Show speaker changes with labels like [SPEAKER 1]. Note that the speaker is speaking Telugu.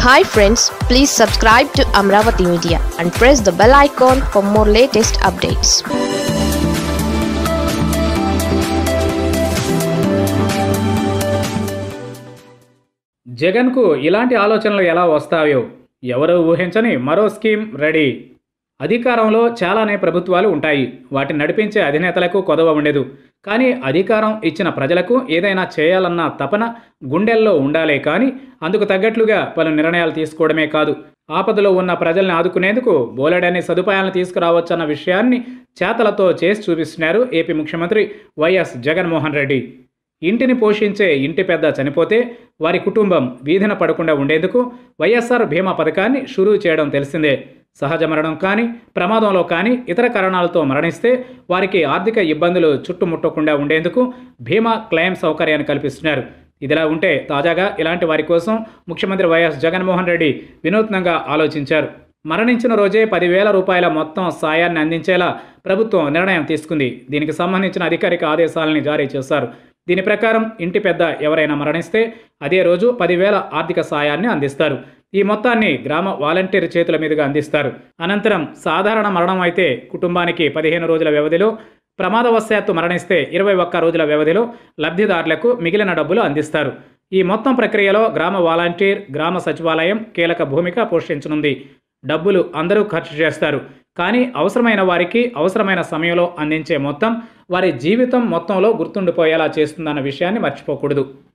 [SPEAKER 1] hi friends please subscribe to Amaravati media and press the bell icon for more latest updates
[SPEAKER 2] జగన్కు ఇలాంటి ఆలోచనలు ఎలా వస్తాయో ఎవరూ ఊహించని మరో స్కీమ్ రెడీ అధికారంలో చాలానే ప్రభుత్వాలు ఉంటాయి వాటిని నడిపించే అధినేతలకు కొదవ ఉండదు కానీ అధికారం ఇచ్చిన ప్రజలకు ఏదైనా చేయాలన్న తపన గుండెల్లో ఉండాలే కానీ అందుకు తగ్గట్లుగా పలు నిర్ణయాలు తీసుకోవడమే కాదు ఆపదలో ఉన్న ప్రజల్ని ఆదుకునేందుకు బోలెడని సదుపాయాలను తీసుకురావచ్చన్న విషయాన్ని చేతలతో చేసి చూపిస్తున్నారు ఏపీ ముఖ్యమంత్రి వైఎస్ జగన్మోహన్ రెడ్డి ఇంటిని పోషించే ఇంటి పెద్ద చనిపోతే వారి కుటుంబం వీధిన పడకుండా ఉండేందుకు వైఎస్ఆర్ బీమా పథకాన్ని షురూ చేయడం తెలిసిందే సహజ మరణం కానీ ప్రమాదంలో కానీ ఇతర కారణాలతో మరణిస్తే వారికి ఆర్థిక ఇబ్బందులు చుట్టుముట్టకుండా ఉండేందుకు బీమా క్లెయిమ్ సౌకర్యాన్ని కల్పిస్తున్నారు ఇదిలా ఉంటే తాజాగా ఇలాంటి వారి కోసం ముఖ్యమంత్రి వైఎస్ జగన్మోహన్ రెడ్డి వినూత్నంగా ఆలోచించారు మరణించిన రోజే పదివేల రూపాయల మొత్తం సాయాన్ని అందించేలా ప్రభుత్వం నిర్ణయం తీసుకుంది దీనికి సంబంధించిన అధికారిక ఆదేశాలని జారీ చేశారు దీని ప్రకారం ఇంటి పెద్ద ఎవరైనా మరణిస్తే అదే రోజు పదివేల ఆర్థిక సాయాన్ని అందిస్తారు ఈ మొత్తాన్ని గ్రామ వాలంటీర్ చేతుల మీదుగా అందిస్తారు అనంతరం సాధారణ మరణం అయితే కుటుంబానికి పదిహేను రోజుల వ్యవధిలో ప్రమాదవశాత్తు మరణిస్తే ఇరవై ఒక్క రోజుల వ్యవధిలో లబ్ధిదారులకు మిగిలిన డబ్బులు అందిస్తారు ఈ మొత్తం ప్రక్రియలో గ్రామ వాలంటీర్ గ్రామ సచివాలయం కీలక భూమిక పోషించనుంది డబ్బులు అందరూ ఖర్చు చేస్తారు కానీ అవసరమైన వారికి అవసరమైన సమయంలో అందించే మొత్తం వారి జీవితం మొత్తంలో గుర్తుండిపోయేలా చేస్తుందన్న విషయాన్ని మర్చిపోకూడదు